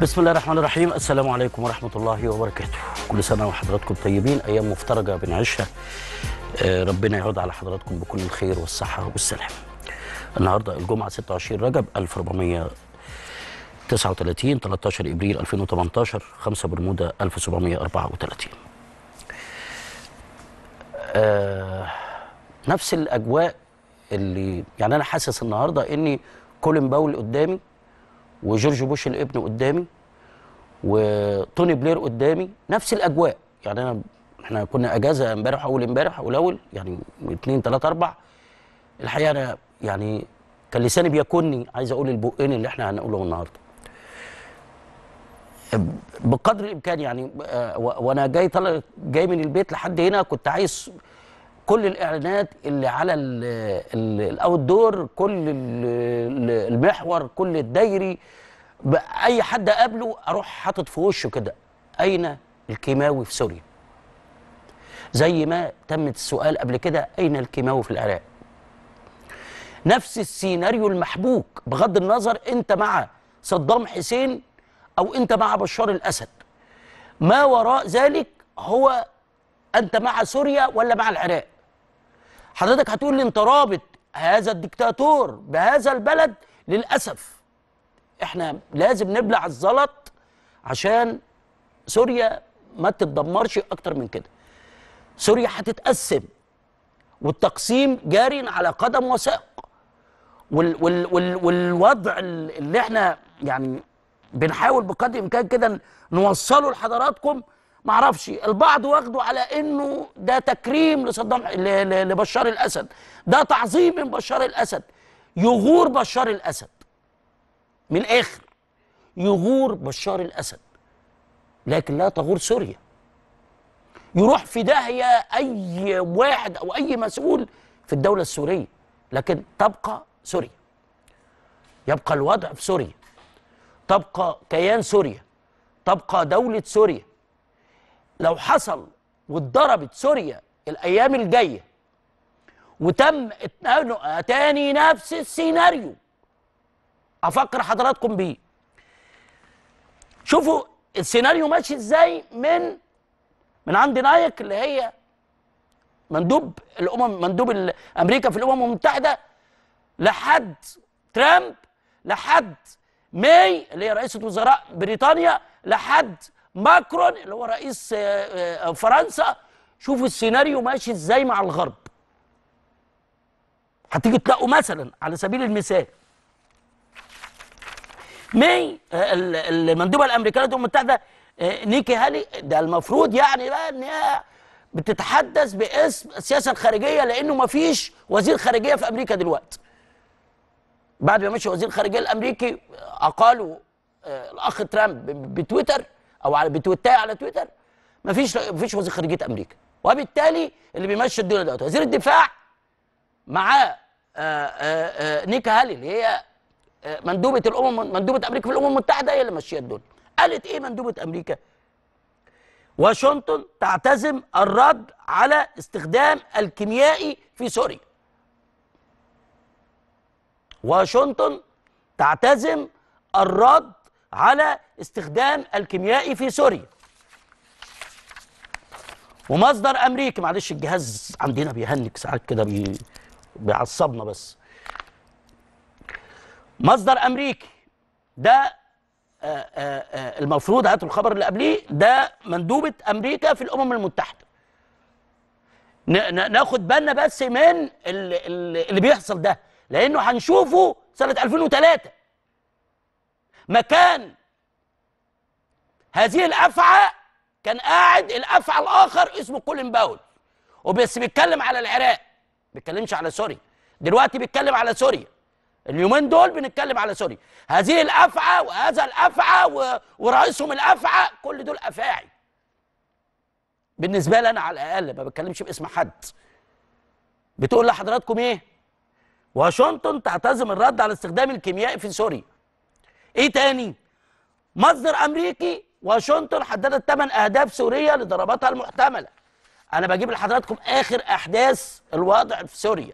بسم الله الرحمن الرحيم السلام عليكم ورحمة الله وبركاته كل سنة وحضراتكم طيبين أيام مفترجة بنعيشها آه، ربنا يعود على حضراتكم بكل الخير والصحة والسلام النهاردة الجمعة 26 رجب 1439 13 إبريل 2018 5 برمودا 1734 آه نفس الأجواء اللي يعني أنا حاسس النهاردة إني كولين باول قدامي وجورج بوش الابن قدامي وتوني بلير قدامي نفس الاجواء يعني انا احنا كنا اجازه امبارح اول امبارح اول يعني اثنين ثلاثه اربع الحقيقه انا يعني كان لساني بيكني عايز اقول البقين اللي احنا هنقوله النهارده بقدر الامكان يعني آه، و- وانا جاي طالع جاي من البيت لحد هنا كنت عايز كل الاعلانات اللي على الاوت دور كل ال- ال- المحور كل الدايري ب- اي حد اقابله اروح حاطط في وشه كده اين الكيماوي في سوريا زي ما تم السؤال قبل كده اين الكيماوي في العراق نفس السيناريو المحبوك بغض النظر انت مع صدام حسين او انت مع بشار الاسد ما وراء ذلك هو انت مع سوريا ولا مع العراق حضرتك هتقول لي انت رابط هذا الدكتاتور بهذا البلد للاسف احنا لازم نبلع الزلط عشان سوريا ما تتدمرش اكتر من كده سوريا هتتقسم والتقسيم جار على قدم وساق وال وال وال والوضع اللي احنا يعني بنحاول بقدر الامكان كده نوصله لحضراتكم معرفش البعض واخده على انه ده تكريم لصدام ل- ل- لبشار الاسد ده تعظيم من بشار الاسد يغور بشار الاسد من الاخر يغور بشار الاسد لكن لا تغور سوريا يروح في داهيه اي واحد او اي مسؤول في الدوله السوريه لكن تبقى سوريا يبقى الوضع في سوريا تبقى كيان سوريا تبقى دوله سوريا لو حصل واتضربت سوريا الايام الجايه وتم اتنقلوا- تاني نفس السيناريو افكر حضراتكم بيه شوفوا السيناريو ماشي ازاي من من عند نايك اللي هي مندوب الامم مندوب ال- امريكا في الامم المتحده لحد ترامب لحد ماي اللي هي رئيسة وزراء بريطانيا لحد ماكرون اللي هو رئيس آه، آه، فرنسا شوفوا السيناريو ماشي ازاي مع الغرب هتيجي تلاقوا مثلا على سبيل المثال ماي آه، ال- المندوبه الامريكيه للامم المتحده آه، نيكي هالي ده المفروض يعني بقى ان هي بتتحدث باسم السياسه الخارجيه لانه ما فيش وزير خارجيه في امريكا دلوقتي بعد ما مشي وزير الخارجيه الامريكي اقالوا آه، الاخ ترامب ب- بتويتر او على بتويتاي على تويتر ما فيش ما فيش وزير خارجيه امريكا وبالتالي اللي بيمشي الدنيا دلوقتي وزير الدفاع معاه آه، آه، آه، نيكا هالي اللي هي آه، مندوبه الامم مندوبه امريكا في الامم المتحده هي اللي ماشيه الدنيا قالت ايه مندوبه امريكا واشنطن تعتزم الرد على استخدام الكيميائي في سوريا واشنطن تعتزم الرد على استخدام الكيميائي في سوريا ومصدر امريكي معلش الجهاز عندنا بيهنك ساعات كده بي... بيعصبنا بس مصدر امريكي ده آه، آه، آه، المفروض هاتوا الخبر اللي قبليه ده مندوبه امريكا في الامم المتحده ن- ن- ناخد بالنا بس من ال- ال- اللي بيحصل ده لانه هنشوفه سنه 2003 مكان هذه الافعى كان قاعد الافعى الاخر اسمه كولين باول وبس بيتكلم على العراق ما بيتكلمش على سوريا دلوقتي بيتكلم على سوريا اليومين دول بنتكلم على سوريا هذه الافعى وهذا الافعى و- ورئيسهم الافعى كل دول افاعي بالنسبه لي انا على الاقل ما بتكلمش باسم حد بتقول لحضراتكم ايه واشنطن تعتزم الرد على استخدام الكيميائي في سوريا ايه تاني مصدر امريكي واشنطن حددت ثمان اهداف سوريه لضرباتها المحتمله انا بجيب لحضراتكم اخر احداث الوضع في سوريا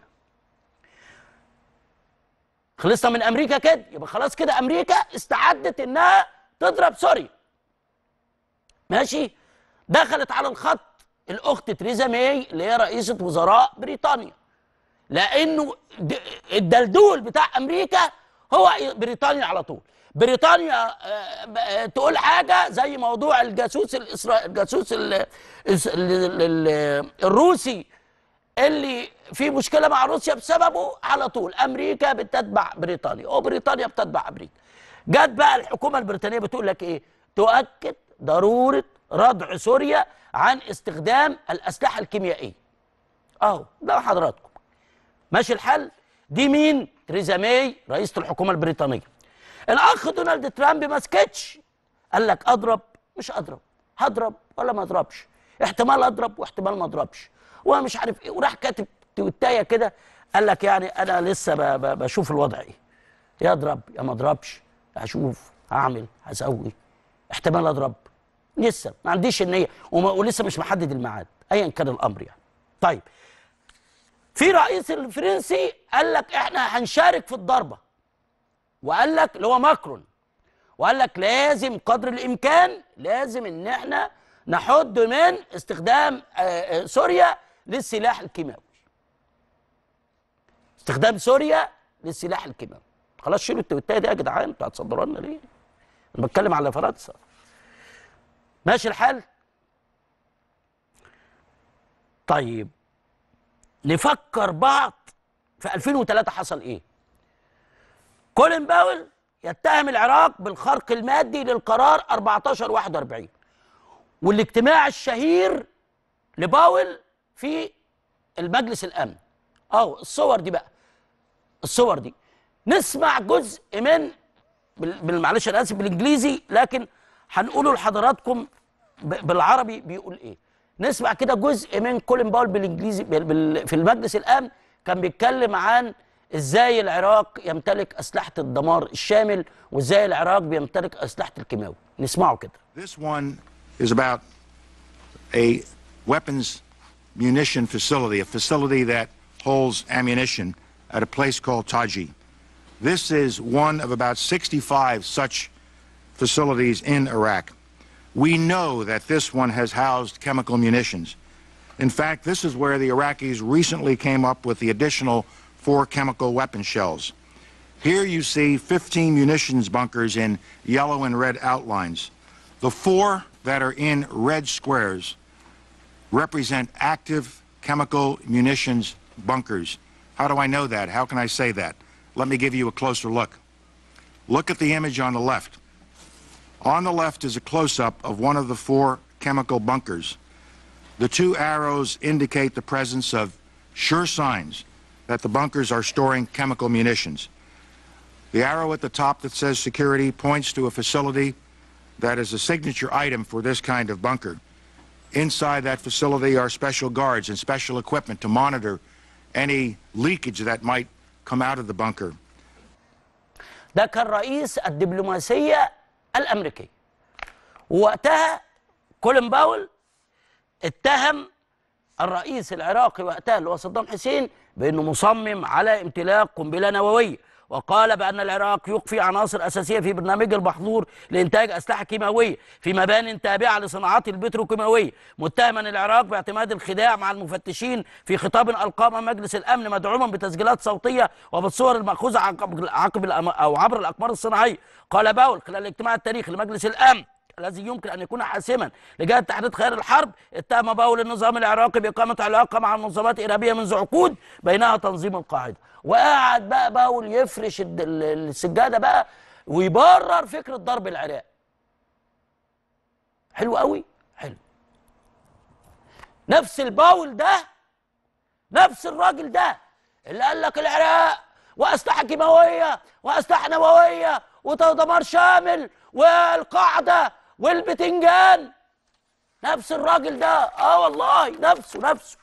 خلصنا من امريكا كده يبقى خلاص كده امريكا استعدت انها تضرب سوريا ماشي دخلت على الخط الاخت تريزا ماي اللي هي رئيسه وزراء بريطانيا لانه د- الدلدول بتاع امريكا هو بريطانيا على طول بريطانيا آه، ب- آه، تقول حاجه زي موضوع الجاسوس الإسرا... الجاسوس ال... الس- ال... ال... ال... الروسي اللي في مشكله مع روسيا بسببه على طول امريكا بتتبع بريطانيا وبريطانيا بتتبع امريكا جت بقى الحكومه البريطانيه بتقول لك ايه تؤكد ضروره ردع سوريا عن استخدام الاسلحه الكيميائيه اهو ده حضراتكم ماشي الحل دي مين تريزا ماي رئيسه الحكومه البريطانيه الاخ دونالد ترامب ما سكتش قال لك اضرب مش اضرب هضرب ولا ما اضربش احتمال اضرب واحتمال ما اضربش ومش عارف ايه وراح كاتب تويتايه كده قال لك يعني انا لسه ب- ب- بشوف الوضع ايه يا اضرب يا ما اضربش هشوف هعمل هسوي احتمال اضرب لسه ما عنديش النيه وما- ولسه مش محدد الميعاد ايا كان الامر يعني طيب في رئيس الفرنسي قال لك احنا هنشارك في الضربه وقال لك اللي هو ماكرون وقال لك لازم قدر الامكان لازم ان احنا نحد من استخدام آه، آه، سوريا للسلاح الكيماوي استخدام سوريا للسلاح الكيماوي خلاص شيلوا التويتايه دي يا جدعان انتوا هتصدروا لنا ليه؟ انا بتكلم على فرنسا ماشي الحال؟ طيب نفكر بعض في 2003 حصل ايه؟ كولين باول يتهم العراق بالخرق المادي للقرار 1441 والاجتماع الشهير لباول في المجلس الامن اهو الصور دي بقى الصور دي نسمع جزء من بال- بالمعلش انا اسف بالانجليزي لكن هنقوله لحضراتكم ب- بالعربي بيقول ايه نسمع كده جزء من كولين باول بالانجليزي بال- بال- في المجلس الامن كان بيتكلم عن ازاي العراق يمتلك اسلحه الدمار الشامل وازاي العراق بيمتلك اسلحه الكيماوي نسمعه كده This one is about a weapons munition facility, a facility that holds ammunition at a place called Taji. This is one of about 65 such facilities in Iraq. We know that this one has housed chemical munitions. In fact, this is where the Iraqis recently came up with the additional four chemical weapon shells. Here you see 15 munitions bunkers in yellow and red outlines. The four that are in red squares represent active chemical munitions bunkers. How do I know that? How can I say that? Let me give you a closer look. Look at the image on the left. On the left is a close-up of one of the four chemical bunkers. The two arrows indicate the presence of sure signs that the bunkers are storing chemical munitions. The arrow at the top that says security points to a facility that is a signature item for this kind of bunker. Inside that facility are special guards and special equipment to monitor any leakage that might come out of the bunker. ده كان رئيس الدبلوماسية الأمريكية ووقتها كولين باول اتهم الرئيس العراقي وقتها اللي هو صدام حسين بأنه مصمم على امتلاك قنبلة نووية وقال بأن العراق يخفي عناصر أساسية في برنامج المحظور لإنتاج أسلحة كيماوية في مبان تابعة لصناعات البتروكيماوية متهما العراق باعتماد الخداع مع المفتشين في خطاب ألقاه أمام مجلس الأمن مدعوما بتسجيلات صوتية وبالصور المأخوذة عقب عقب الأم- أو عبر الأقمار الصناعية قال باول خلال الاجتماع التاريخي لمجلس الأمن الذي يمكن ان يكون حاسما لجهه تحديد خيار الحرب اتهم باول النظام العراقي باقامه علاقه مع منظمات ارهابيه منذ عقود بينها تنظيم القاعده وقعد بقى باول يفرش الد- ال- السجاده بقى ويبرر فكره ضرب العراق حلو قوي حلو نفس الباول ده نفس الراجل ده اللي قال لك العراق واسلحه كيماويه واسلحه نوويه ودمار شامل والقاعده والبتنجان نفس الراجل ده اه والله نفسه نفسه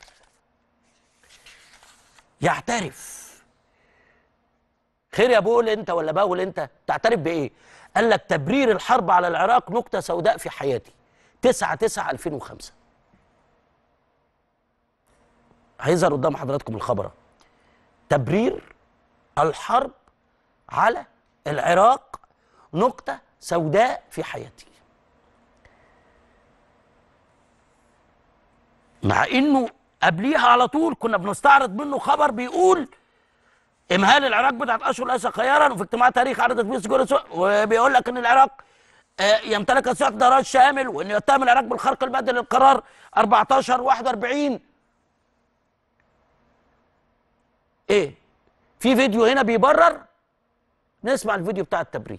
يعترف خير يا بول انت ولا باول انت تعترف بايه قال لك تبرير الحرب على العراق نقطه سوداء في حياتي 9 9 2005 هيظهر قدام حضراتكم الخبر أهو. تبرير الحرب على العراق نقطة سوداء في حياتي مع انه قبليها على طول كنا بنستعرض منه خبر بيقول امهال العراق بضعه اشهر ليس خيارا وفي اجتماع تاريخ عرضت فيه سجون السوء وبيقول لك ان العراق آه، يمتلك السلاح دراج شامل وانه يتهم العراق بالخرق البدني للقرار 14 41 ايه في فيديو هنا بيبرر نسمع الفيديو بتاع التبرير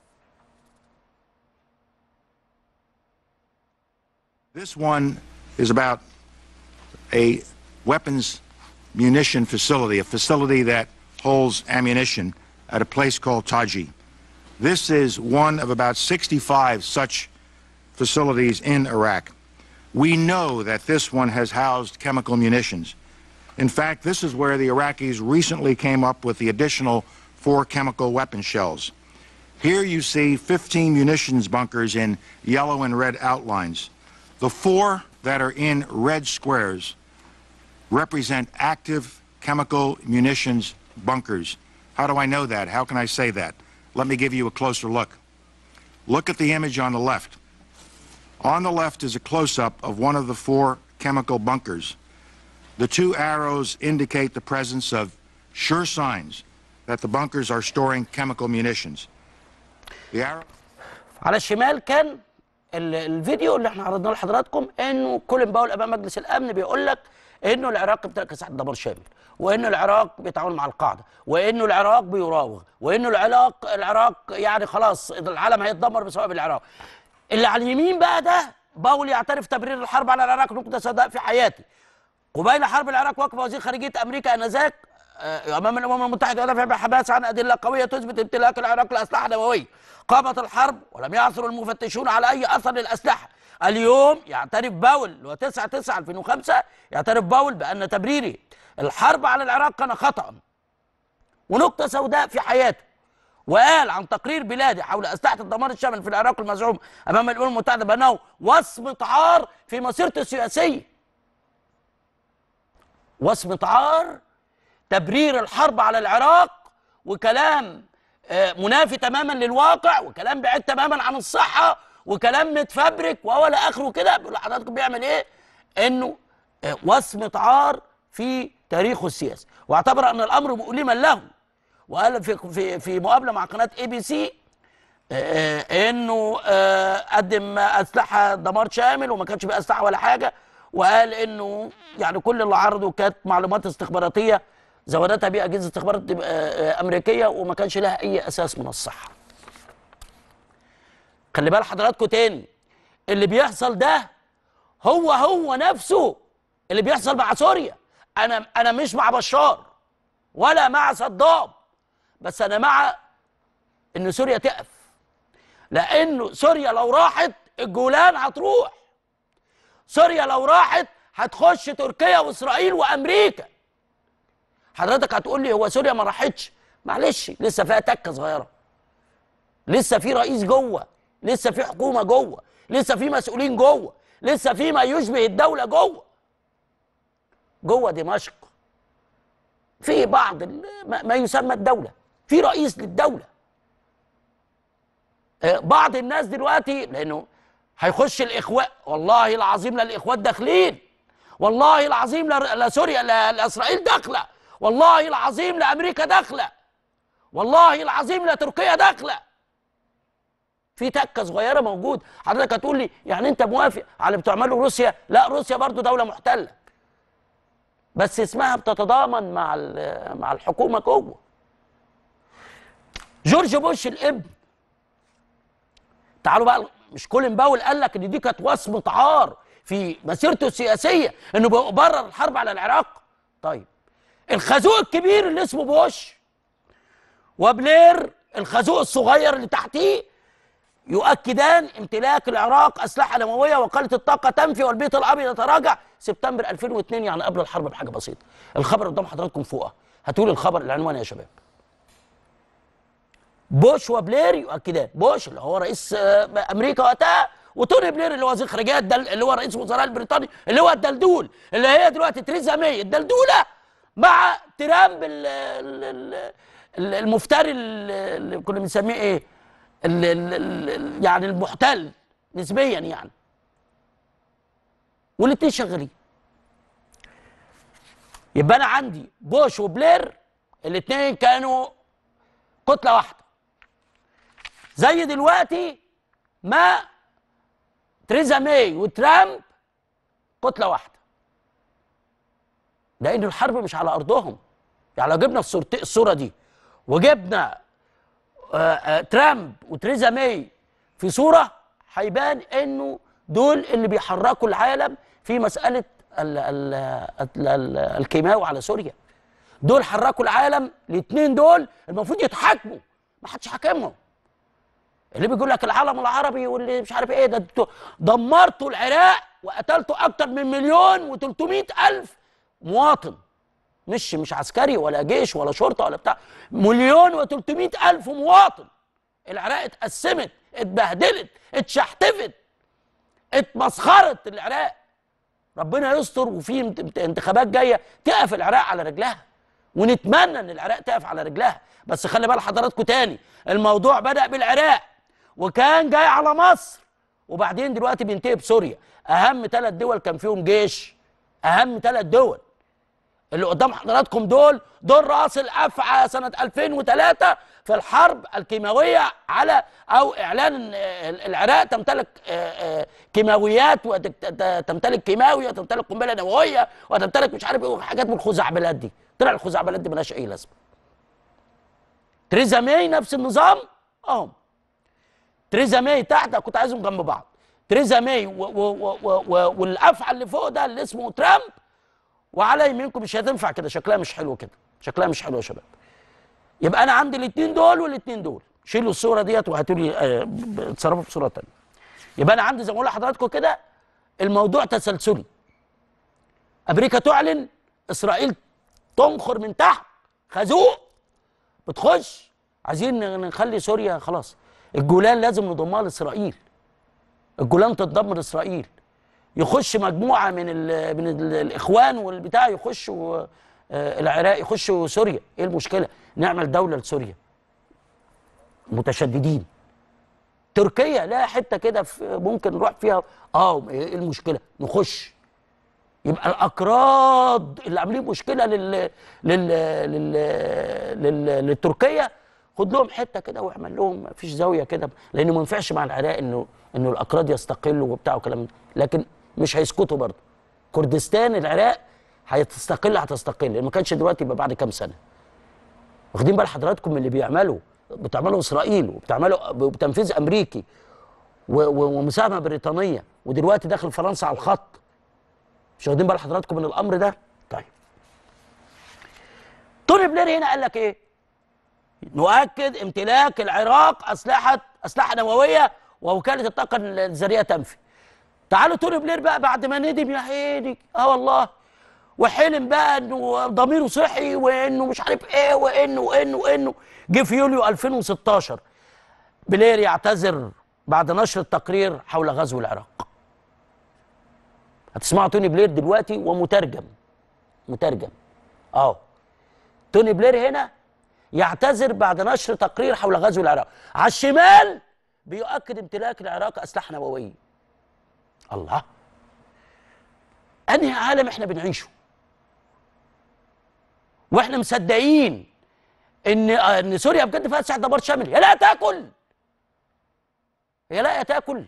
This one is about a weapons munition facility, a facility that holds ammunition at a place called Taji. This is one of about 65 such facilities in Iraq. We know that this one has housed chemical munitions. In fact, this is where the Iraqis recently came up with the additional four chemical weapon shells. Here you see 15 munitions bunkers in yellow and red outlines. The four that are in red squares represent active chemical munitions bunkers. How do I know that? How can I say that? Let me give you a closer look. Look at the image on the left. On the left is a close-up of one of the four chemical bunkers. The two arrows indicate the presence of sure signs that the bunkers are storing chemical munitions. The arrow على الشمال كان ال- الفيديو اللي احنا عرضناه لحضراتكم انه كولين باول امام مجلس الامن بيقول لك انه العراق بترك ساحه دمار شامل وانه العراق بيتعاون مع القاعده وانه العراق بيراوغ وانه العراق العراق يعني خلاص العالم هيتدمر بسبب العراق اللي على اليمين بقى ده باول يعترف تبرير الحرب على العراق نقطه سوداء في حياتي قبيل حرب العراق وقف وزير خارجيه امريكا انذاك آه، امام الامم المتحده يدافع بحماس عن ادله قويه تثبت امتلاك العراق لاسلحه نوويه قامت الحرب ولم يعثر المفتشون على اي اثر للاسلحه اليوم يعترف باول اللي هو 9 9 2005 يعترف باول بان تبريري الحرب على العراق كان خطا ونقطه سوداء في حياته وقال عن تقرير بلادي حول اسلحه الدمار الشامل في العراق المزعوم امام الامم المتحده بانه وصمه عار في مسيرته السياسيه وصمة عار تبرير الحرب على العراق وكلام آه، منافي تماما للواقع وكلام بعيد تماما عن الصحة وكلام متفبرك وهو لا اخره كده بيقول لحضراتكم بيعمل ايه؟ انه آه، وصمة عار في تاريخه السياسي واعتبر ان الامر مؤلما له وقال في في في مقابله مع قناه اي بي سي انه آه، قدم اسلحه دمار شامل وما كانش فيه اسلحه ولا حاجه وقال انه يعني كل اللي عرضه كانت معلومات استخباراتيه زودتها بيه اجهزه استخبارات آه، آه، امريكيه وما كانش لها اي اساس من الصحه. خلي بال حضراتكم تاني اللي بيحصل ده هو هو نفسه اللي بيحصل مع سوريا انا انا مش مع بشار ولا مع صدام بس انا مع ان سوريا تقف لانه سوريا لو راحت الجولان هتروح سوريا لو راحت هتخش تركيا واسرائيل وامريكا حضرتك هتقول لي هو سوريا ما راحتش معلش لسه فيها تكه صغيره لسه في رئيس جوه لسه في حكومه جوه لسه في مسؤولين جوه لسه في ما يشبه الدوله جوه جوه دمشق في بعض ال- ما ما يسمى الدوله في رئيس للدوله آه، بعض الناس دلوقتي لانه هيخش الاخوان والله العظيم لا الاخوان داخلين والله العظيم لا لا سوريا لا لا اسرائيل داخله والله العظيم لا امريكا داخله والله العظيم لا تركيا داخله في تكه صغيره موجود حضرتك هتقول لي يعني انت موافق على اللي بتعمله روسيا لا روسيا برضو دوله محتله بس اسمها بتتضامن مع ال- مع الحكومه جوه جورج بوش الابن تعالوا بقى مش كولين باول قال لك ان دي كانت وصمه عار في مسيرته السياسيه انه برر الحرب على العراق طيب الخازوق الكبير اللي اسمه بوش وبلير الخازوق الصغير اللي تحتيه يؤكدان امتلاك العراق اسلحه نوويه وقاله الطاقه تنفي والبيت الابيض يتراجع سبتمبر 2002 يعني قبل الحرب بحاجه بسيطه الخبر قدام حضراتكم فوقه هاتوا لي الخبر العنوان يا شباب بوش وبلير يؤكدان بوش اللي هو رئيس آه، امريكا وقتها وتوني بلير اللي هو وزير خارجيه الدل... اللي هو رئيس الوزراء البريطاني اللي هو الدلدول اللي هي دلوقتي تريزا ماي الدلدوله مع ترامب ال... ال... ال... ال- المفتري ال- اللي كنا بنسميه ايه ال ال ال يعني المحتل نسبيا يعني والاتنين شغالين يبقى انا عندي بوش وبلير الاتنين كانوا كتله واحده زي دلوقتي ما تريزا ماي وترامب كتله واحده لان الحرب مش على ارضهم يعني لو جبنا الصورت- الصوره دي وجبنا آه، آه، ترامب وتريزا ماي في صوره هيبان انه دول اللي بيحركوا العالم في مساله ال ال ال ال الكيماوي على سوريا دول حركوا العالم الاثنين دول المفروض يتحاكموا ما حدش حاكمهم اللي بيقول لك العالم العربي واللي مش عارف ايه ده انتوا دمرتوا العراق وقتلتوا اكتر من مليون و300 الف مواطن مش مش عسكري ولا جيش ولا شرطه ولا بتاع مليون و300 الف مواطن العراق اتقسمت اتبهدلت اتشحتفت اتمسخرت العراق ربنا يستر وفي انت- انت- انتخابات جايه تقف العراق على رجلها ونتمنى ان العراق تقف على رجلها بس خلي بال حضراتكم تاني الموضوع بدا بالعراق وكان جاي على مصر وبعدين دلوقتي بينتهي بسوريا اهم ثلاث دول كان فيهم جيش اهم ثلاث دول اللي قدام حضراتكم دول دول راس الافعى سنه 2003 في الحرب الكيماويه على او اعلان إن العراق تمتلك آه، آه، كيماويات وتمتلك كيماوي وتمتلك قنبله نوويه وتمتلك مش عارف ايه حاجات من الخزعبلات دي طلع الخزعبلات دي ملهاش اي لازمه تريزا ماي نفس النظام اهم تريزا ماي تحت كنت عايزهم جنب بعض تريزا ماي و و و و و والافعى اللي فوق ده اللي اسمه ترامب وعلى يمينكم مش هتنفع كده شكلها مش حلو كده شكلها مش حلو يا شباب يبقى انا عندي الاثنين دول والاثنين دول شيلوا الصوره ديت وهاتوا لي آه، ب- اتصرفوا بصوره ثانيه يبقى انا عندي زي ما بقول لحضراتكم كده الموضوع تسلسلي امريكا تعلن اسرائيل تنخر من تحت خازوق بتخش عايزين نخلي سوريا خلاص الجولان لازم نضمها لاسرائيل الجولان تتدمر اسرائيل يخش مجموعه من ال من ال الاخوان والبتاع يخشوا آه، العراق يخشوا سوريا ايه المشكله نعمل دوله لسوريا متشددين تركيا لها حته كده في- ممكن نروح فيها اه ايه المشكله نخش يبقى الاكراد اللي عاملين مشكله لل لل لل, لل... للتركيه خد لهم حته كده واعمل لهم مفيش زاويه كده لانه ما ينفعش مع العراق انه انه الاكراد يستقلوا وبتاع وكلام ده لكن مش هيسكتوا برضه كردستان العراق هتستقل هتستقل ما كانش دلوقتي يبقى بعد كام سنه واخدين بال حضراتكم من اللي بيعملوا بتعمله اسرائيل وبتعمله بتنفيذ امريكي و- و- ومساهمه بريطانيه ودلوقتي داخل فرنسا على الخط مش واخدين بال حضراتكم من الامر ده طيب توني بلير هنا قال لك ايه نؤكد امتلاك العراق اسلحه اسلحه نوويه ووكاله الطاقه الذريه تنفي تعالوا توني بلير بقى بعد ما ندم يا عيني اه والله وحلم بقى انه ضميره صحي وانه مش عارف ايه وانه وانه وانه جه في يوليو 2016 بلير يعتذر بعد نشر التقرير حول غزو العراق هتسمعوا توني بلير دلوقتي ومترجم مترجم اه توني بلير هنا يعتذر بعد نشر تقرير حول غزو العراق على الشمال بيؤكد امتلاك العراق اسلحه نوويه الله انهي عالم احنا بنعيشه واحنا مصدقين ان ان سوريا بجد فيها اسلحه دمار شامل هي لا تاكل هي لا تاكل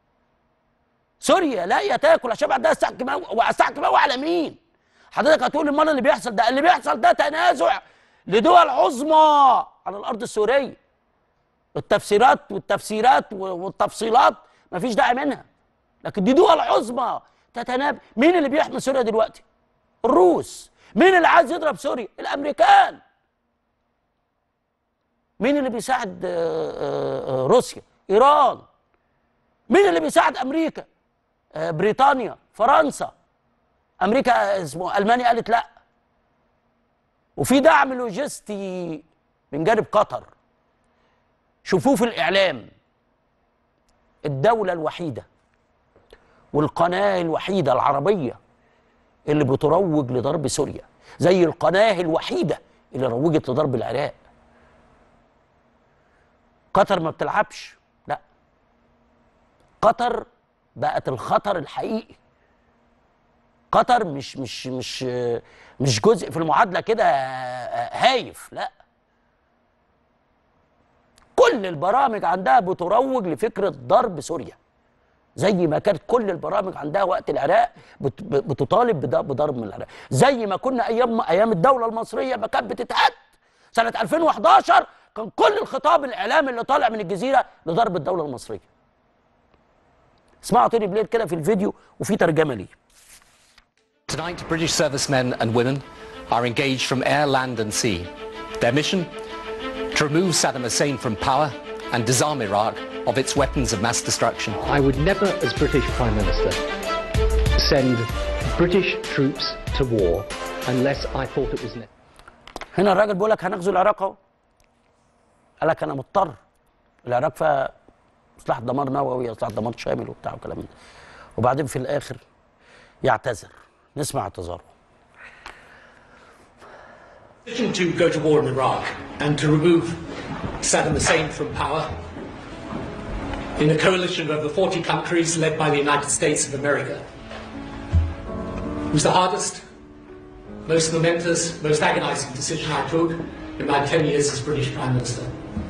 سوريا لا تاكل عشان عندها اسلحه كيماوي واسلحه كيماوي على مين؟ حضرتك هتقول امال اللي بيحصل ده اللي بيحصل ده تنازع لدول عظمى على الارض السوريه التفسيرات والتفسيرات والتفصيلات مفيش داعي منها لكن دي دول عظمى تتناب مين اللي بيحمي سوريا دلوقتي؟ الروس مين اللي عايز يضرب سوريا؟ الامريكان مين اللي بيساعد آه، آه، آه، روسيا؟ ايران مين اللي بيساعد امريكا؟ آه، بريطانيا فرنسا امريكا اسمه المانيا قالت لا وفي دعم لوجستي من جانب قطر شوفوه في الاعلام الدوله الوحيده والقناه الوحيده العربيه اللي بتروج لضرب سوريا زي القناه الوحيده اللي روجت لضرب العراق قطر ما بتلعبش لا قطر بقت الخطر الحقيقي قطر مش مش مش مش جزء في المعادله كده هايف لا كل البرامج عندها بتروج لفكره ضرب سوريا زي ما كانت كل البرامج عندها وقت العراق بت- بتطالب بد- بضرب من العراق زي ما كنا ايام ايام الدوله المصريه ما كانت بتتهد سنه 2011 كان كل الخطاب الاعلامي اللي طالع من الجزيره لضرب الدوله المصريه اسمعوا توني بلير كده في الفيديو وفي ترجمه ليه Tonight, British servicemen and women are engaged from air, land and sea. Their mission? To remove Saddam Hussein from power and disarm Iraq of its weapons of mass destruction. I would never, as British Prime Minister, send British troops to war unless I thought it was necessary. هنا الراجل بيقول لك هنغزو العراق اهو قال لك انا مضطر العراق فيها سلاح دمار نووي سلاح دمار شامل وبتاع وكلام من ده وبعدين في الاخر يعتذر نسمع اعتذاره decision to go to war in Iraq and to remove Saddam Hussein from power in a coalition of over 40 countries led by the United States of America was the hardest, most momentous, most agonizing decision I took in my 10 years as British Prime Minister.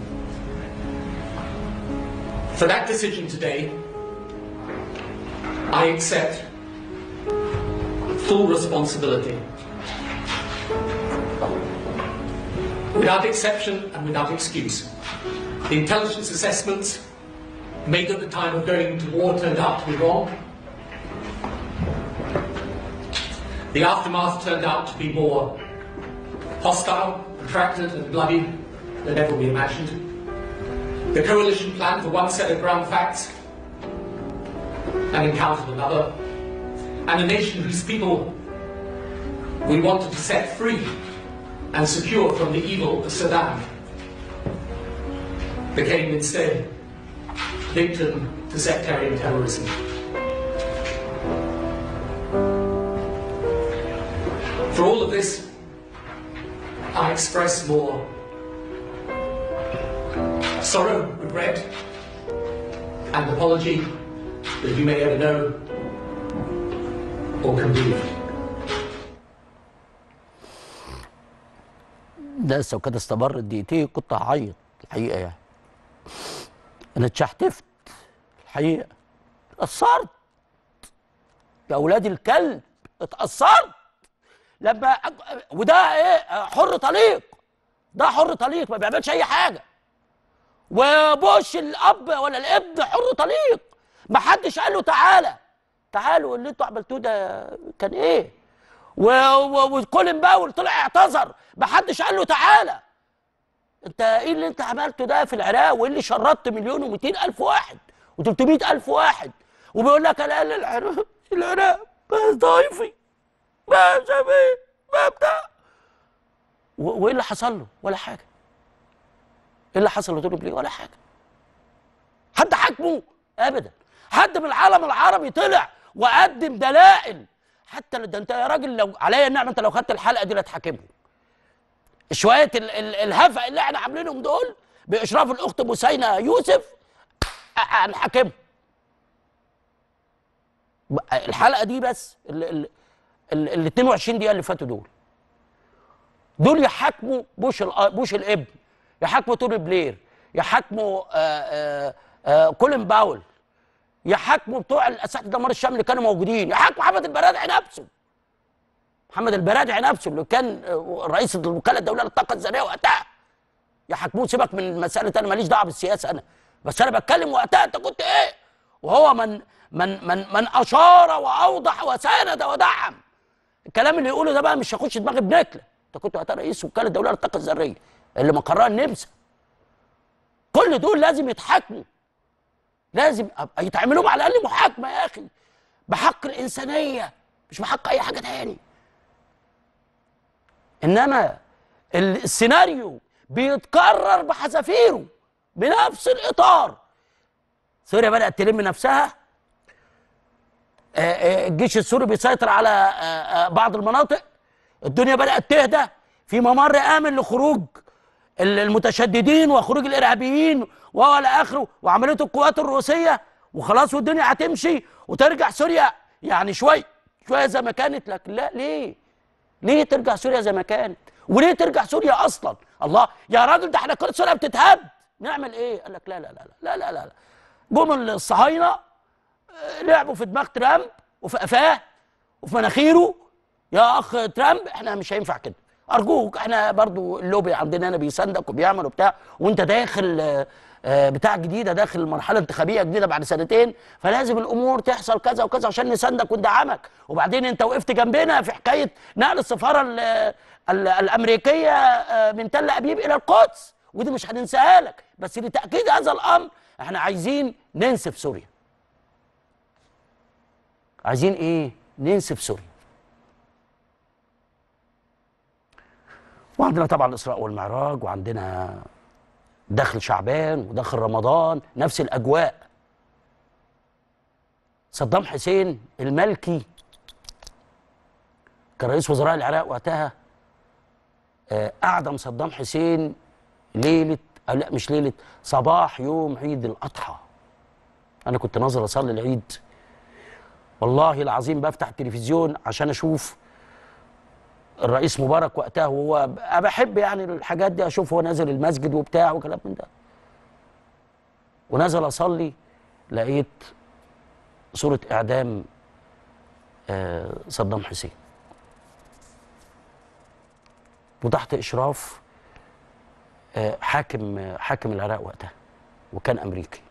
For that decision today, I accept full responsibility. without exception and without excuse. The intelligence assessments made at the time of going to war turned out to be wrong. The aftermath turned out to be more hostile, protracted, and bloody than ever we imagined. The coalition planned for one set of ground facts and encountered another. And a nation whose people we wanted to set free and secure from the evil of Saddam became instead victim to sectarian terrorism. For all of this, I express more sorrow, regret, and apology that you may ever know or can believe. ده لسه وكده استمرت دقيقتين كنت هعيط الحقيقه يعني انا اتشحتفت الحقيقه اتأثرت يا اولاد الكلب اتأثرت لما أج- وده ايه حر طليق ده حر طليق ما بيعملش اي حاجه وبوش الاب ولا الابن حر طليق ما حدش قال له تعالى تعالوا اللي انتوا عملتوه ده كان ايه و- و- وكولين باول طلع اعتذر ما حدش قال له تعالى انت ايه اللي انت عملته ده في العراق وايه اللي شردت مليون و200 الف واحد و300 الف واحد وبيقول لك انا قال العراق العراق ما ضايفي ما شبيه ما بتاع و- وايه اللي حصل له ولا حاجه ايه اللي حصل لتوني بليه ولا حاجه حد حاكمه ابدا حد من العالم العربي طلع وقدم دلائل حتى ده انت يا راجل لو عليا النعمه انت لو خدت الحلقه دي لا تحاكمهم شويه ال ال الهفا اللي احنا عاملينهم دول باشراف الاخت بوسينه يوسف أ- هنحاكمهم ب- الحلقه دي بس ال ال ال ال 22 دقيقه اللي فاتوا دول دول يحاكموا بوش الأ- بوش الابن يحاكموا توني بلير يحاكموا آه، آه، آه، كولين باول يحاكموا بتوع الاساتذه دمار الشام اللي كانوا موجودين يحاكموا محمد البرادعي نفسه محمد البرادعي نفسه اللي كان آه، رئيس الوكاله الدوليه للطاقه الذريه وقتها يحاكموه سيبك من مساله انا ماليش دعوه بالسياسه انا بس انا بتكلم وقتها انت كنت ايه وهو من من من من اشار واوضح وساند ودعم الكلام اللي يقوله ده بقى مش هيخش دماغي بنكله انت كنت وقتها رئيس وكاله الدوليه للطاقه الذريه اللي مقرها النمسا كل دول لازم يتحاكموا لازم أبقى يتعملوا على الاقل محاكمه يا اخي بحق الانسانيه مش بحق اي حاجه تاني انما ال- السيناريو بيتكرر بحذافيره بنفس الاطار سوريا بدات تلم نفسها آه، آه، الجيش السوري بيسيطر على آه، آه، بعض المناطق الدنيا بدات تهدى في ممر امن لخروج ال- المتشددين وخروج الارهابيين والى اخره وعمليه القوات الروسيه وخلاص والدنيا هتمشي وترجع سوريا يعني شوي شويه زي ما كانت لكن لا ليه؟ ليه ترجع سوريا زي ما كانت؟ وليه ترجع سوريا اصلا؟ الله يا راجل ده احنا كل سوريا بتتهد نعمل ايه؟ قال لك لا لا لا لا لا لا لا جم الصهاينه آه، لعبوا في دماغ ترامب وفي قفاه وفي مناخيره يا اخ ترامب احنا مش هينفع كده ارجوك احنا برضو اللوبي عندنا هنا بيساندك وبيعمل وبتاع وانت داخل آه، آه، بتاع جديده داخل مرحله انتخابيه جديده بعد سنتين فلازم الامور تحصل كذا وكذا عشان نساندك وندعمك وبعدين انت وقفت جنبنا في حكايه نقل السفاره ال- ال- الامريكيه آه، من تل ابيب الى القدس ودي مش هننساها لك بس لتاكيد هذا الامر احنا عايزين ننسف سوريا عايزين ايه ننسف سوريا وعندنا طبعا الاسراء والمعراج وعندنا دخل شعبان ودخل رمضان نفس الاجواء صدام حسين الملكي كان رئيس وزراء العراق وقتها آه، اعدم صدام حسين ليله أو لا مش ليله صباح يوم عيد الاضحى انا كنت ناظر اصلي العيد والله العظيم بفتح التلفزيون عشان اشوف الرئيس مبارك وقتها وهو أنا بحب يعني الحاجات دي اشوف هو نازل المسجد وبتاع وكلام من ده ونازل اصلي لقيت صورة اعدام آه، صدام حسين وتحت اشراف آه، حاكم آه، حاكم العراق وقتها وكان امريكي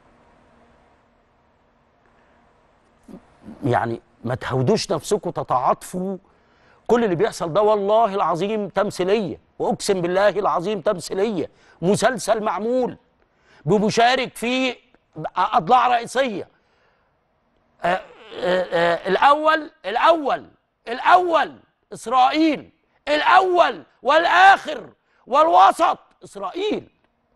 يعني ما تهودوش نفسكم تتعاطفوا كل اللي بيحصل ده والله العظيم تمثيليه واقسم بالله العظيم تمثيليه مسلسل معمول بمشارك فيه اضلاع رئيسيه آه، آه، آه، الاول الاول الاول اسرائيل الاول والاخر والوسط اسرائيل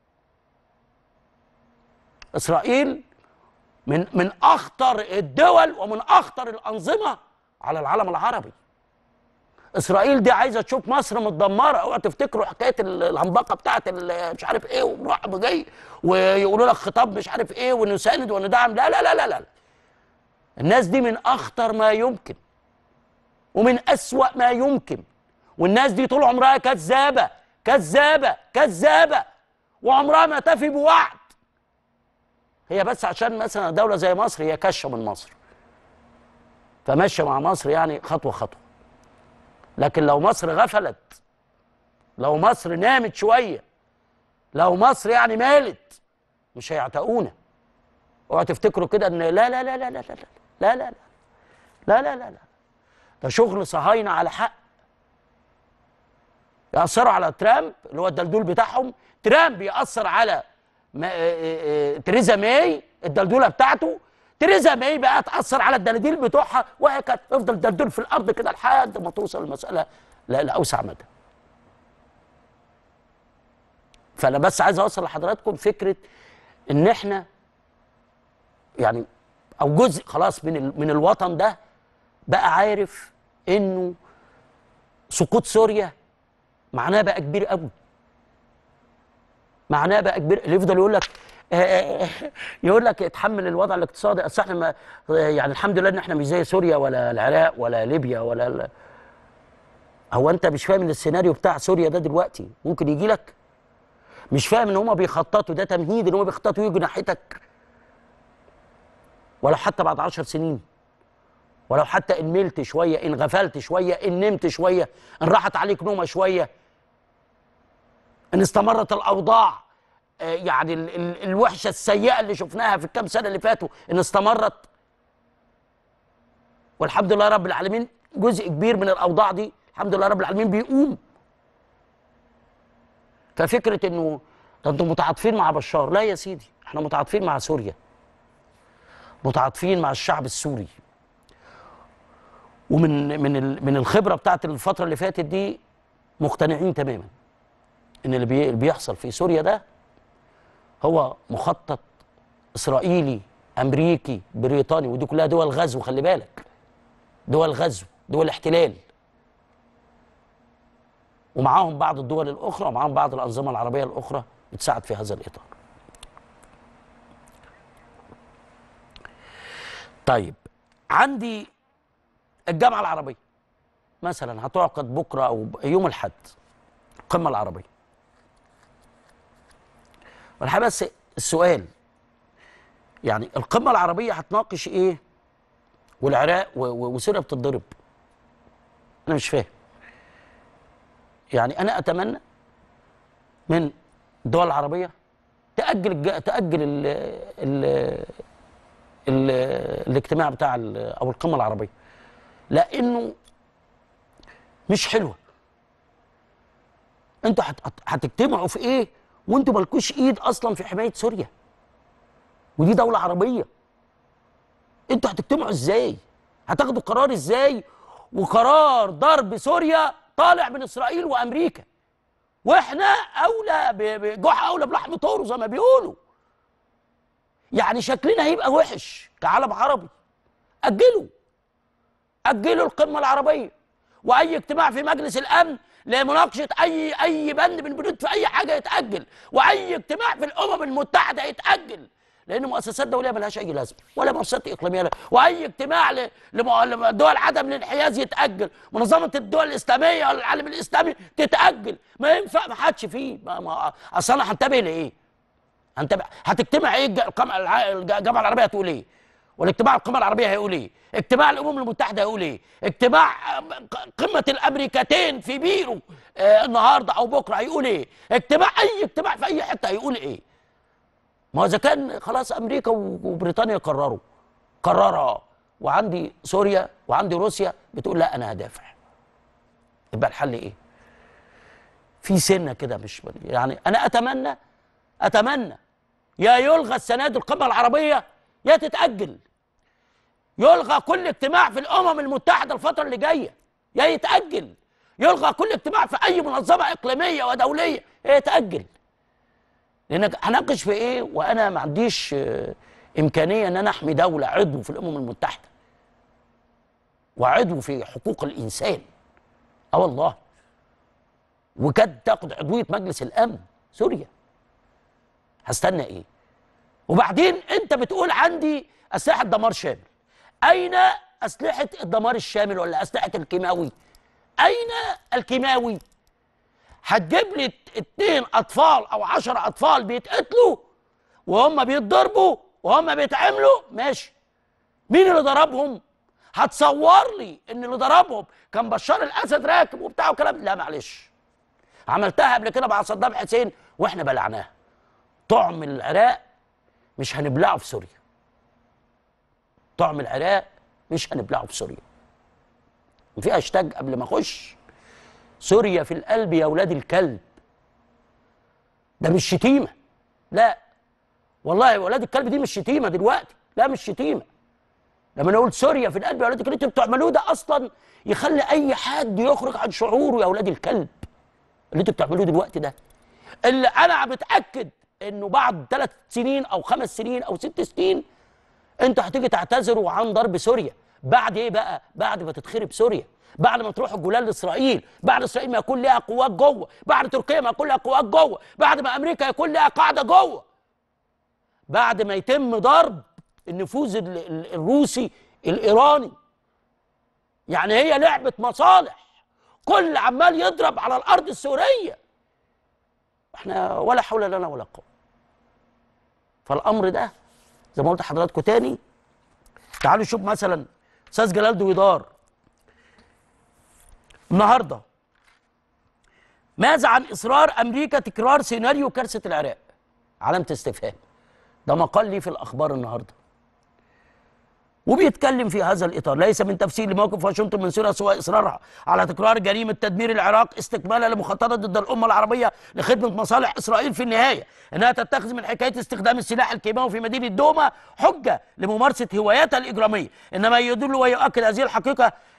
اسرائيل من من اخطر الدول ومن اخطر الانظمه على العالم العربي اسرائيل دي عايزه تشوف مصر متدمره اوعى تفتكروا حكايه ال- الهمبقه بتاعت ال- مش عارف ايه وراح جاي ويقولوا لك خطاب مش عارف ايه ونساند وندعم لا لا لا لا لا الناس دي من اخطر ما يمكن ومن اسوا ما يمكن والناس دي طول عمرها كذابه كذابه كذابه وعمرها ما تفي بوعد هي بس عشان مثلا دوله زي مصر هي كشه من مصر فماشيه مع مصر يعني خطوه خطوه لكن لو مصر غفلت لو مصر نامت شويه لو مصر يعني مالت مش هيعتقونا اوعوا تفتكروا كده ان لا لا لا لا لا لا لا لا لا لا لا لا لا لا ده شغل صهاينه على حق يأثروا على ترامب اللي هو الدلدول بتاعهم ترامب يأثر على ما آه، آه، آه، تريزا ماي الدلدوله بتاعته تريزا ماي بقى تأثر على الدلاديل بتوعها وهكذا تفضل دلدول في الأرض كده لحد ما توصل المسألة ل- لأوسع مدى فأنا بس عايز أوصل لحضراتكم فكرة إن إحنا يعني أو جزء خلاص من ال- من الوطن ده بقى عارف إنه سقوط سوريا معناه بقى كبير قوي معناه بقى كبير اللي يفضل يقول لك يقول لك اتحمل الوضع الاقتصادي اصل احنا ما يعني الحمد لله ان احنا مش زي سوريا ولا العراق ولا ليبيا ولا ال... هو انت مش فاهم ان السيناريو بتاع سوريا ده دلوقتي ممكن يجي لك مش فاهم ان هم بيخططوا ده تمهيد ان هم بيخططوا يجوا ناحيتك ولو حتى بعد عشر سنين ولو حتى ان ملت شويه ان غفلت شويه ان نمت شويه ان راحت عليك نومه شويه ان استمرت الاوضاع آه، يعني ال ال الوحشه السيئه اللي شفناها في الكام سنه اللي فاتوا ان استمرت والحمد لله رب العالمين جزء كبير من الاوضاع دي الحمد لله رب العالمين بيقوم ففكره انه ده انتم متعاطفين مع بشار لا يا سيدي احنا متعاطفين مع سوريا متعاطفين مع الشعب السوري ومن من ال- من الخبره بتاعت الفتره اللي فاتت دي مقتنعين تماما ان اللي بي- اللي بيحصل في سوريا ده هو مخطط اسرائيلي امريكي بريطاني ودي كلها دول غزو خلي بالك دول غزو دول احتلال ومعاهم بعض الدول الاخرى ومعاهم بعض الانظمه العربيه الاخرى بتساعد في هذا الاطار طيب عندي الجامعه العربيه مثلا هتعقد بكره او يوم الاحد القمه العربيه والحقيقه بس السؤال يعني القمه العربيه هتناقش ايه والعراق و- و- وسوريا بتتضرب انا مش فاهم يعني انا اتمنى من الدول العربيه تاجل الج... تاجل ال... ال... ال... الاجتماع بتاع ال... او القمه العربيه لانه مش حلوه انتوا هت... هت- هتجتمعوا في ايه وانتوا مالكوش ايد اصلا في حمايه سوريا ودي دوله عربيه انتوا هتجتمعوا ازاي هتاخدوا قرار ازاي وقرار ضرب سوريا طالع من اسرائيل وامريكا واحنا اولى ب- ب- جحا اولى بلحم طوره زي ما بيقولوا يعني شكلنا هيبقى وحش كعالم عربي اجلوا اجلوا القمه العربيه واي اجتماع في مجلس الامن لمناقشه اي اي بند من البنود في اي حاجه يتاجل واي اجتماع في الامم المتحده يتاجل لان مؤسسات دوليه ملهاش اي لازمه ولا مؤسسات اقليميه لا. واي اجتماع ل- لمو- لدول عدم الانحياز يتاجل منظمه الدول الاسلاميه ولا العالم الاسلامي تتاجل ما ينفع ما حدش فيه ما ما اصل انا هنتبه لايه؟ هنتبه هتجتمع ايه الج- القمع الع- الجامعه العربيه هتقول ايه؟ والاجتماع القمه العربيه هيقول ايه؟ اجتماع الامم المتحده هيقول ايه؟ اجتماع آه، قمه الامريكتين في بيرو آه النهارده او بكره هيقول ايه؟ اجتماع اي اجتماع في اي حته هيقول ايه؟ ما هو اذا كان خلاص امريكا و- وبريطانيا قرروا قررها وعندي سوريا وعندي روسيا بتقول لا انا هدافع يبقى الحل ايه؟ في سنه كده مش يعني انا اتمنى اتمنى يا يلغى السنه دي القمه العربيه يا تتاجل يلغى كل اجتماع في الامم المتحده الفتره اللي جايه يا يتاجل يلغى كل اجتماع في اي منظمه اقليميه ودوليه يا يتاجل لان هناقش في ايه وانا ما عنديش آه، امكانيه ان انا احمي دوله عضو في الامم المتحده وعضو في حقوق الانسان اه والله وكاد تاخد عضويه مجلس الامن سوريا هستنى ايه وبعدين انت بتقول عندي اسلحه دمار شامل اين اسلحه الدمار الشامل ولا اسلحه الكيماوي اين الكيماوي هتجيب لي اتنين اطفال او عشر اطفال بيتقتلوا وهم بيتضربوا وهم بيتعملوا ماشي مين اللي ضربهم هتصور لي ان اللي ضربهم كان بشار الاسد راكب وبتاع وكلام لا معلش عملتها قبل كده مع صدام حسين واحنا بلعناها طعم العراق مش هنبلعه في سوريا طعم العراق مش هنبلعه في سوريا في هاشتاج قبل ما اخش سوريا في القلب يا ولاد الكلب ده مش شتيمه لا والله يا ولاد الكلب دي مش شتيمه دلوقتي لا مش شتيمه لما انا قلت سوريا في القلب يا ولاد الكلب اللي انتوا بتعملوه ده اصلا يخلي اي حد يخرج عن شعوره يا ولاد الكلب اللي انتوا بتعملوه دلوقتي ده اللي انا متاكد انه بعد ثلاث سنين او خمس سنين او ست سنين انتوا هتيجي تعتذروا عن ضرب سوريا بعد ايه بقى بعد ما تتخرب سوريا بعد ما تروح الجولان لاسرائيل بعد اسرائيل ما يكون لها قوات جوه بعد تركيا ما يكون لها قوات جوه بعد ما امريكا يكون لها قاعده جوه بعد ما يتم ضرب النفوذ ال- ال- الروسي الايراني يعني هي لعبه مصالح كل عمال يضرب على الارض السوريه احنا ولا حول لنا ولا قوه فالامر ده زي ما قلت لحضراتكم تاني تعالوا نشوف مثلا استاذ جلال دويدار النهارده ماذا عن اصرار امريكا تكرار سيناريو كارثه العراق علامه استفهام ده مقال لي في الاخبار النهارده وبيتكلم في هذا الاطار ليس من تفسير لموقف واشنطن من سوريا سوى اصرارها على تكرار جريمه تدمير العراق استكمالا لمخططات ضد الامه العربيه لخدمه مصالح اسرائيل في النهايه انها تتخذ من حكايه استخدام السلاح الكيماوي في مدينه دوما حجه لممارسه هواياتها الاجراميه انما يدل ويؤكد هذه الحقيقه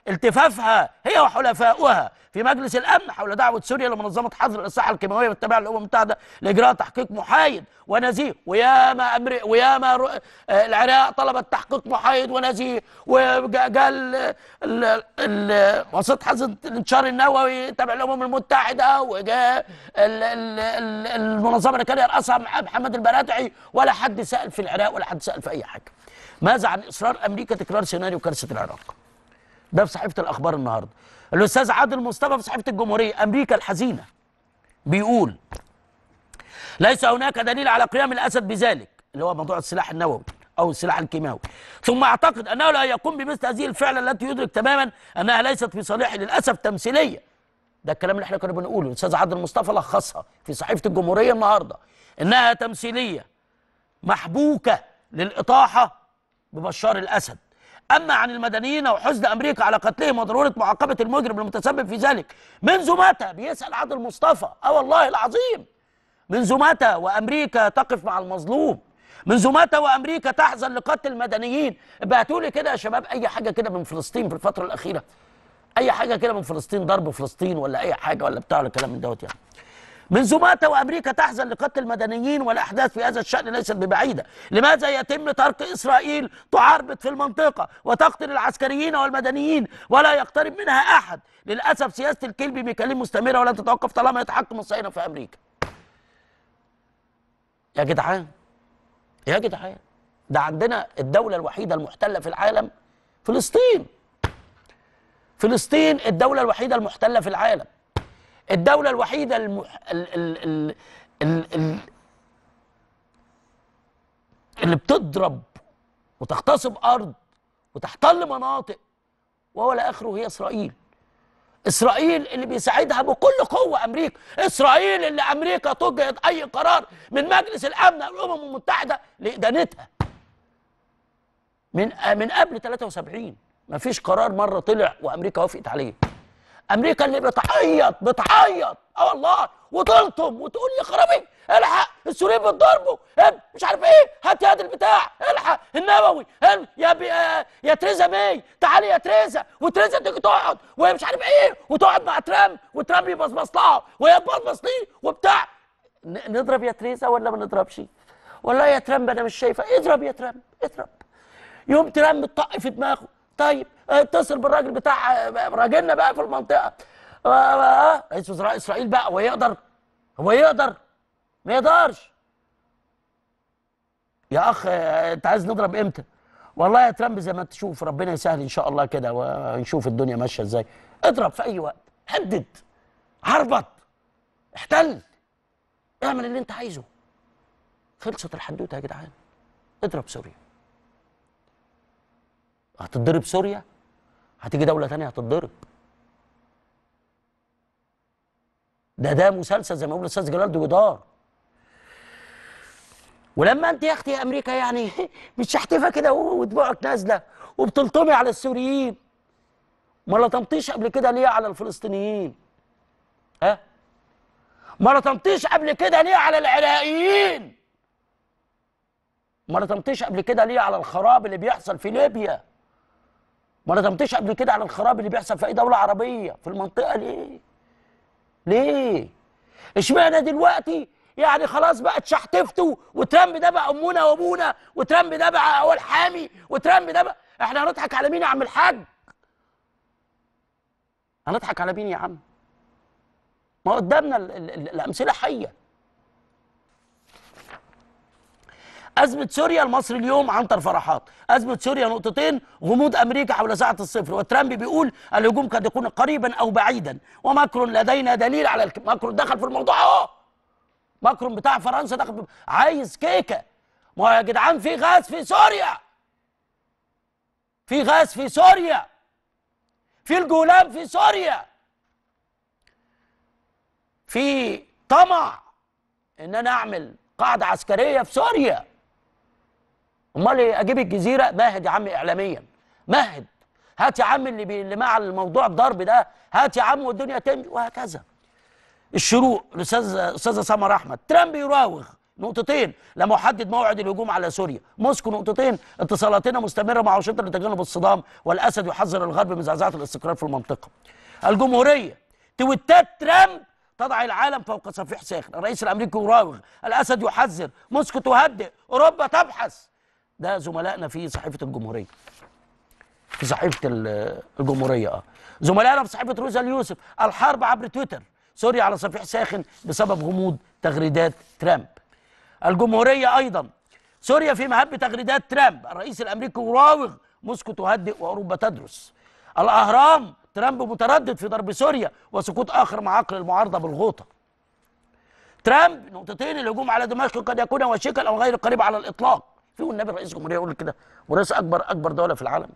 التفافها هي وحلفاؤها في مجلس الامن حول دعوه سوريا لمنظمه حظر الاسلحه الكيماويه بالتابعه للامم المتحده لاجراء تحقيق محايد ونزيه وياما أمري وياما رو... آه، العراق طلبت تحقيق محايد ونزيه وقال وسيط حظر الانتشار النووي تبع الامم المتحده وجاء ال- ال- ال- المنظمه اللي كان يرأسها مح- محمد البرادعي ولا حد سال في العراق ولا حد سال في اي حاجه ماذا عن اصرار امريكا تكرار سيناريو كارثه العراق ده في صحيفه الاخبار النهارده الاستاذ عادل مصطفى في صحيفه الجمهوريه امريكا الحزينه بيقول ليس هناك دليل على قيام الاسد بذلك اللي هو موضوع السلاح النووي او السلاح الكيماوي ثم اعتقد انه لا يقوم بمثل هذه الفعله التي يدرك تماما انها ليست في صالحه للاسف تمثيليه ده الكلام اللي احنا كنا بنقوله الاستاذ عادل مصطفى لخصها في صحيفه الجمهوريه النهارده انها تمثيليه محبوكه للاطاحه ببشار الاسد اما عن المدنيين وحزن امريكا على قتلهم وضروره معاقبه المجرم المتسبب في ذلك منذ متى بيسال عادل مصطفى اه والله العظيم منذ متى وامريكا تقف مع المظلوم منذ متى وامريكا تحزن لقتل المدنيين ابعتوا لي كده يا شباب اي حاجه كده من فلسطين في الفتره الاخيره اي حاجه كده من فلسطين ضرب فلسطين ولا اي حاجه ولا بتاع ولا كلام من دوت يعني منذ متى وامريكا تحزن لقتل المدنيين والاحداث في هذا الشان ليست ببعيده لماذا يتم ترك اسرائيل تعربط في المنطقه وتقتل العسكريين والمدنيين ولا يقترب منها احد للاسف سياسه الكلب بمكاليم مستمره ولا تتوقف طالما يتحكم الصهاينه في امريكا يا جدعان يا جدعان ده عندنا الدوله الوحيده المحتله في العالم فلسطين فلسطين الدوله الوحيده المحتله في العالم الدولة الوحيدة المح... ال... ال... ال... ال... ال... اللي بتضرب وتغتصب أرض وتحتل مناطق وهو لا آخره هي إسرائيل إسرائيل اللي بيساعدها بكل قوة أمريكا إسرائيل اللي أمريكا تجهض أي قرار من مجلس الأمن أو الأمم المتحدة لإدانتها من من قبل 73 مفيش قرار مرة طلع وأمريكا وافقت عليه امريكا اللي بتعيط بتعيط اه والله وتلطم وتقول يا خرابي الحق السوريين بيتضربوا إيه؟ مش عارف ايه هات يد البتاع الحق النووي ال- يا بي آه، يا تريزا ماي تعالي يا تريزا وتريزا تيجي تقعد ومش عارف ايه وتقعد مع ترامب وترامب يبصبص لها وهي تبصبص ليه وبتاع ن- نضرب يا تريزا ولا ما نضربش؟ والله يا ترامب انا مش شايفه اضرب يا ترامب اضرب يوم ترامب طق في دماغه طيب اتصل بالراجل بتاع آه، راجلنا بقى في المنطقه آه، آه، رئيس وزراء اسرائيل بقى هو يقدر هو يقدر ما يقدرش يا اخ آه، انت عايز نضرب امتى والله يا ترامب زي ما تشوف ربنا يسهل ان شاء الله كده ونشوف الدنيا ماشيه ازاي اضرب في اي وقت هدد عربط احتل اعمل اللي انت عايزه خلصت الحدوته يا جدعان اضرب سوريا هتتضرب سوريا هتيجي دولة تانية هتتضرب ده ده مسلسل زي ما بيقول الاستاذ جلال دويدار ولما انت يا اختي يا امريكا يعني متشحتفه كده ودموعك نازله وبتلطمي على السوريين ما لطمتيش قبل كده ليه على الفلسطينيين ها ما لطمتيش قبل كده ليه على العراقيين ما لطمتيش قبل كده ليه على الخراب اللي بيحصل في ليبيا ما لطمتيش قبل كده على الخراب اللي بيحصل في اي دوله عربيه في المنطقه ليه ليه اشمعنى دلوقتي يعني خلاص بقى اتشحتفتوا وترامب ده بقى امنا وابونا وترامب ده بقى هو الحامي وترامب ده بقى احنا هنضحك على مين يا عم الحاج هنضحك على مين يا عم ما قدامنا ال ال ال الامثله حيه أزمة سوريا المصري اليوم عنتر فرحات أزمة سوريا نقطتين غموض أمريكا حول ساعة الصفر وترامب بيقول الهجوم قد يكون قريبا أو بعيدا وماكرون لدينا دليل على الك... ماكرون دخل في الموضوع أهو ماكرون بتاع فرنسا دخل في... عايز كيكة ما هو يا جدعان في غاز في سوريا في غاز في سوريا في الجولان في سوريا في طمع ان انا اعمل قاعده عسكريه في سوريا امال إيه؟ اجيب الجزيره مهد يا عم اعلاميا مهد هات يا عم اللي, بي... اللي مع الموضوع الضرب ده هات يا عم والدنيا تمشي وهكذا الشروق الاستاذ استاذه سمر احمد ترامب يراوغ نقطتين لم يحدد موعد الهجوم على سوريا موسكو نقطتين اتصالاتنا مستمره مع واشنطن لتجنب الصدام والاسد يحذر الغرب من زعزعه الاستقرار في المنطقه الجمهوريه تويتات ترامب تضع العالم فوق صفيح ساخن الرئيس الامريكي يراوغ الاسد يحذر موسكو تهدئ اوروبا تبحث ده زملائنا في صحيفه الجمهوريه في صحيفه ال- الجمهوريه اه زملائنا في صحيفه روزا اليوسف الحرب عبر تويتر سوريا على صفيح ساخن بسبب غموض تغريدات ترامب الجمهوريه ايضا سوريا في مهب تغريدات ترامب الرئيس الامريكي يراوغ موسكو تهدئ واوروبا تدرس الاهرام ترامب متردد في ضرب سوريا وسقوط اخر معاقل المعارضه بالغوطه ترامب نقطتين الهجوم على دمشق قد يكون وشيكا او غير قريب على الاطلاق في والنبي رئيس الجمهوريه يقول كده ورئيس اكبر اكبر دوله في العالم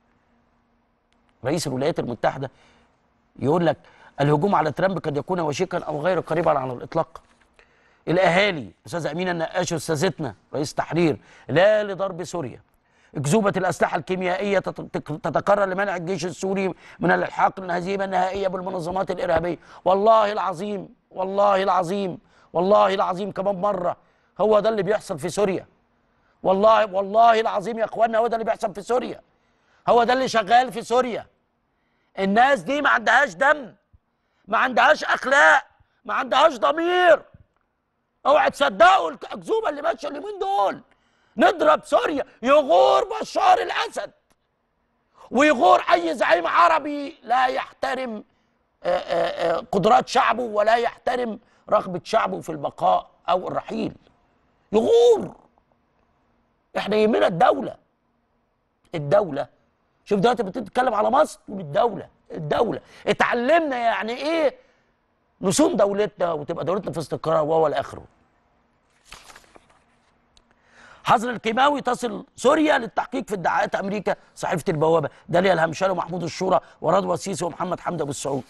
رئيس الولايات المتحده يقول لك الهجوم على ترامب قد يكون وشيكا او غير قريبا على الاطلاق الاهالي استاذ امينه النقاش استاذتنا رئيس تحرير لا لضرب سوريا اكذوبه الاسلحه الكيميائيه تت- تك- تتكرر لمنع الجيش السوري من الالحاق الهزيمه النهائيه بالمنظمات الارهابيه والله العظيم والله العظيم والله العظيم كمان مره هو ده اللي بيحصل في سوريا والله والله العظيم يا اخوانا هو ده اللي بيحصل في سوريا هو ده اللي شغال في سوريا الناس دي ما عندهاش دم ما عندهاش اخلاق ما عندهاش ضمير اوعى تصدقوا الاكذوبه اللي ماشيه اليومين دول نضرب سوريا يغور بشار الاسد ويغور اي زعيم عربي لا يحترم آه، آه، آه، قدرات شعبه ولا يحترم رغبه شعبه في البقاء او الرحيل يغور احنا يهمنا الدوله الدوله شوف دلوقتي بتتكلم على مصر الدوله الدوله اتعلمنا يعني ايه نصون دولتنا وتبقى دولتنا في استقرار وهو الاخره حظر الكيماوي تصل سوريا للتحقيق في ادعاءات امريكا صحيفه البوابه داليا الهمشان ومحمود الشورى ورضوى السيسي ومحمد حمدي ابو السعود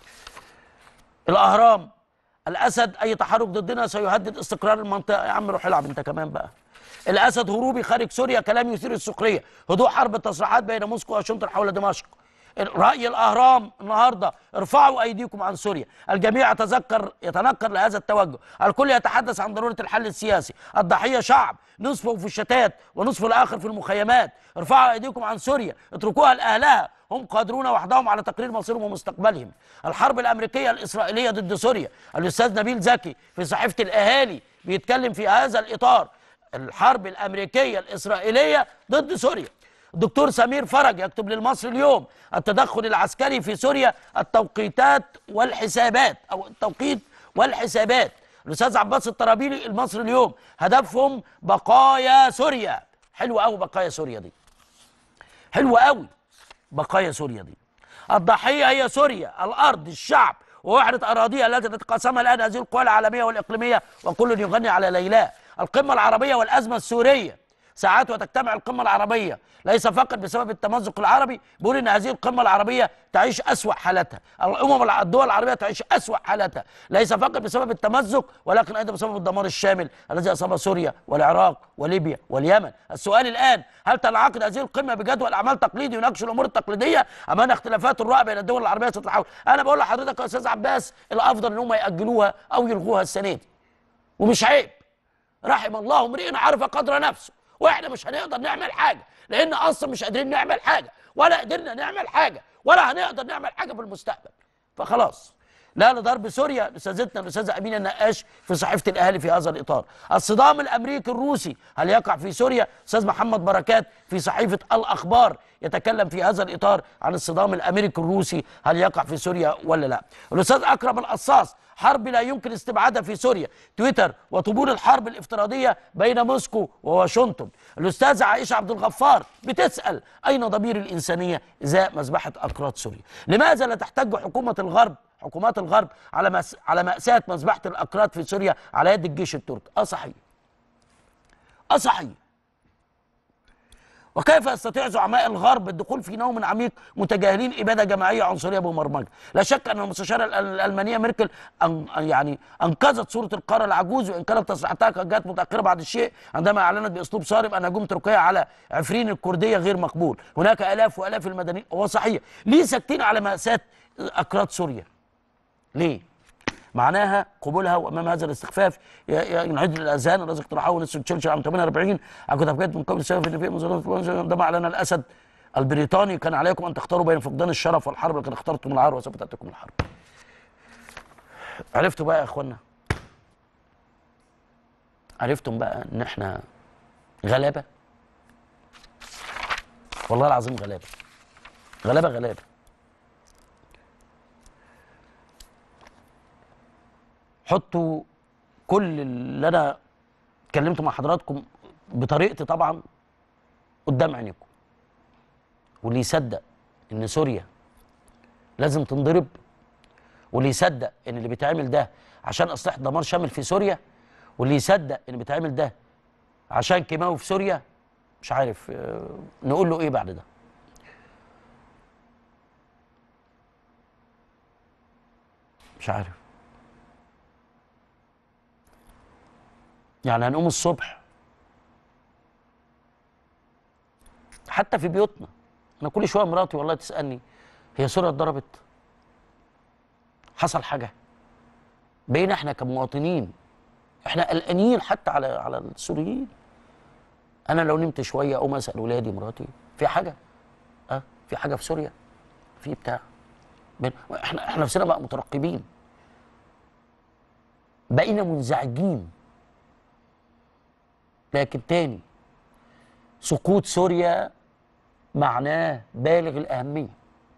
الاهرام الاسد اي تحرك ضدنا سيهدد استقرار المنطقه يا عم روح العب انت كمان بقى الاسد هروبي خارج سوريا كلام يثير السخريه هدوء حرب التصريحات بين موسكو واشنطن حول دمشق راي الاهرام النهارده ارفعوا ايديكم عن سوريا الجميع يتذكر يتنكر لهذا التوجه الكل يتحدث عن ضروره الحل السياسي الضحيه شعب نصفه في الشتات ونصف الاخر في المخيمات ارفعوا ايديكم عن سوريا اتركوها لاهلها هم قادرون وحدهم على تقرير مصيرهم ومستقبلهم الحرب الامريكيه الاسرائيليه ضد سوريا الاستاذ نبيل زكي في صحيفه الاهالي بيتكلم في هذا الاطار الحرب الامريكيه الاسرائيليه ضد سوريا الدكتور سمير فرج يكتب للمصري اليوم التدخل العسكري في سوريا التوقيتات والحسابات او التوقيت والحسابات الاستاذ عباس الطرابيلي المصري اليوم هدفهم بقايا سوريا حلوه قوي بقايا سوريا دي حلوه قوي بقايا سوريا دي الضحيه هي سوريا الارض الشعب ووحده اراضيها التي تتقاسمها الان هذه القوى العالميه والاقليميه وكل يغني على ليلاه القمه العربيه والازمه السوريه ساعات وتجتمع القمة العربية ليس فقط بسبب التمزق العربي بيقول ان هذه القمة العربية تعيش أسوأ حالتها الأمم الع- الدول العربية تعيش أسوأ حالتها ليس فقط بسبب التمزق ولكن أيضا بسبب الدمار الشامل الذي أصاب سوريا والعراق وليبيا واليمن السؤال الآن هل تنعقد هذه القمة بجدول أعمال تقليدي يناقش الأمور التقليدية أم أن اختلافات الرأي بين الدول العربية ستتحول أنا بقول لحضرتك يا أستاذ عباس الأفضل إن هم يأجلوها أو يلغوها السنة دي ومش عيب رحم الله امرئ عرف قدر نفسه واحنا مش هنقدر نعمل حاجه لان اصلا مش قادرين نعمل حاجه ولا قدرنا نعمل حاجه ولا هنقدر نعمل حاجه في المستقبل فخلاص لا لضرب سوريا استاذتنا الاستاذه امينه النقاش في صحيفه الاهلي في هذا الاطار الصدام الامريكي الروسي هل يقع في سوريا استاذ محمد بركات في صحيفه الاخبار يتكلم في هذا الاطار عن الصدام الامريكي الروسي هل يقع في سوريا ولا لا الاستاذ اكرم القصاص حرب لا يمكن استبعادها في سوريا تويتر وطبول الحرب الافتراضيه بين موسكو وواشنطن الاستاذه عائشه عبد الغفار بتسال اين ضمير الانسانيه ازاء مذبحه اكراد سوريا لماذا لا تحتج حكومه الغرب حكومات الغرب على مس... على ماساه مذبحه الاكراد في سوريا على يد الجيش التركي اه صحيح اه صحيح وكيف يستطيع زعماء الغرب الدخول في نوم عميق متجاهلين اباده جماعيه عنصريه بمرمجه؟ لا شك ان المستشاره الأل- الالمانيه ميركل أن يعني انقذت صوره القاره العجوز وان كانت تصريحاتها قد جاءت متاخره بعد الشيء عندما اعلنت باسلوب صارم ان هجوم تركيا على عفرين الكرديه غير مقبول، هناك الاف والاف المدنيين هو صحيح، ليه ساكتين على ماساه اكراد سوريا؟ ليه؟ معناها قبولها وامام هذا الاستخفاف ي- ي- ينعد الاذهان الذي اقترحه نسل تشرشل عام 48 عقد افكار من قبل السبب ان في مظاهرات عندما اعلن الاسد البريطاني كان عليكم ان تختاروا بين فقدان الشرف والحرب لكن اخترتم العار وسوف تاتيكم الحرب. عرفتوا بقى يا اخوانا عرفتم بقى ان احنا غلابه والله العظيم غلابه غلابه غلابه حطوا كل اللي انا اتكلمت مع حضراتكم بطريقتي طبعا قدام عينيكم واللي يصدق ان سوريا لازم تنضرب واللي يصدق ان اللي بيتعمل ده عشان اصلاح دمار شامل في سوريا واللي يصدق ان بيتعمل ده عشان كيماوي في سوريا مش عارف آه، نقول له ايه بعد ده مش عارف يعني هنقوم الصبح حتى في بيوتنا انا كل شويه مراتي والله تسالني هي سوريا اتضربت حصل حاجه بقينا احنا كمواطنين احنا قلقانين حتى على على السوريين انا لو نمت شويه اقوم اسال ولادي مراتي في حاجه اه في حاجه في سوريا في بتاع بين- احنا احنا نفسنا بقى مترقبين بقينا منزعجين لكن تاني سقوط سوريا معناه بالغ الأهمية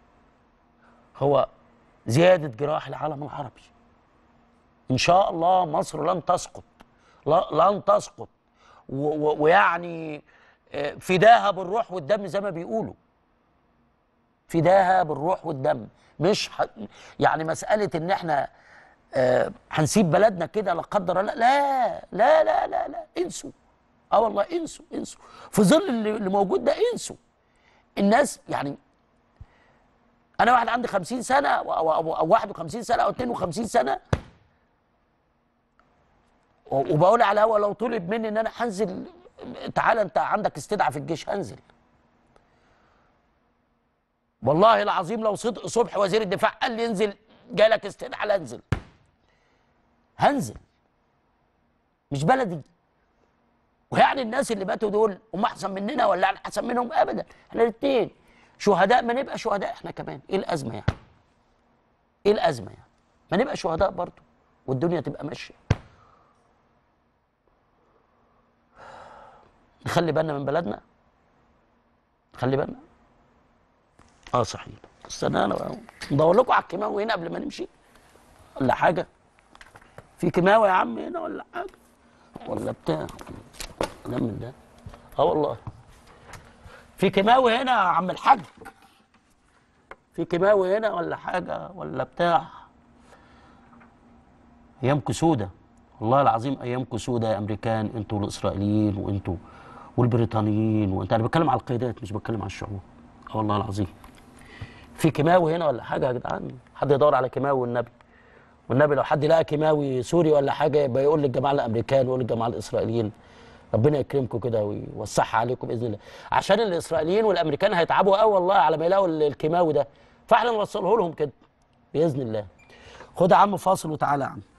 هو زيادة جراح العالم العربي إن شاء الله مصر لن تسقط لا- لن تسقط و- و- ويعني آه، فداها بالروح والدم زي ما بيقولوا فداها بالروح والدم مش ح... يعني مسألة إن إحنا آه، هنسيب بلدنا كده لا قدر الله لا لا لا لا لا انسوا اه والله انسوا انسوا في ظل اللي اللي موجود ده انسوا الناس يعني انا واحد عندي 50 سنه او او أو- أو 51 سنه او 52 سنه و- وبقول على الهوا لو طلب مني ان انا هنزل تعالى انت عندك استدعاء في الجيش هنزل والله العظيم لو صدق صبح وزير الدفاع قال لي انزل جالك استدعاء لا انزل هنزل مش بلدي ويعني الناس اللي ماتوا دول هم احسن مننا ولا احنا احسن منهم ابدا احنا الاثنين شهداء ما نبقى شهداء احنا كمان ايه الازمه يعني ايه الازمه يعني ما نبقى شهداء برضه والدنيا تبقى ماشيه نخلي بالنا من بلدنا نخلي بالنا اه صحيح استنى انا بقى ندور لكم على الكيماوي هنا قبل ما نمشي ولا حاجه في كيماوي يا عم هنا ولا حاجه ولا بتاع كلام من ده اه والله في كيماوي هنا يا عم الحاج في كيماوي هنا ولا حاجه ولا بتاع ايامكم سودة والله العظيم ايامكم سودة يا امريكان انتوا الاسرائيليين وانتوا والبريطانيين وانت انا بتكلم على القيادات مش بتكلم على الشعوب اه والله العظيم في كيماوي هنا ولا حاجه يا جدعان حد يدور على كيماوي والنبي والنبي لو حد لقى كيماوي سوري ولا حاجه يبقى يقول للجماعه الامريكان ويقول للجماعه الاسرائيليين ربنا يكرمكم كده ويوسعها عليكم باذن الله عشان الاسرائيليين والامريكان هيتعبوا قوي والله على ما يلاقوا ال- الكيماوي ده فاحنا نوصله لهم كده باذن الله خد يا عم فاصل وتعالى يا عم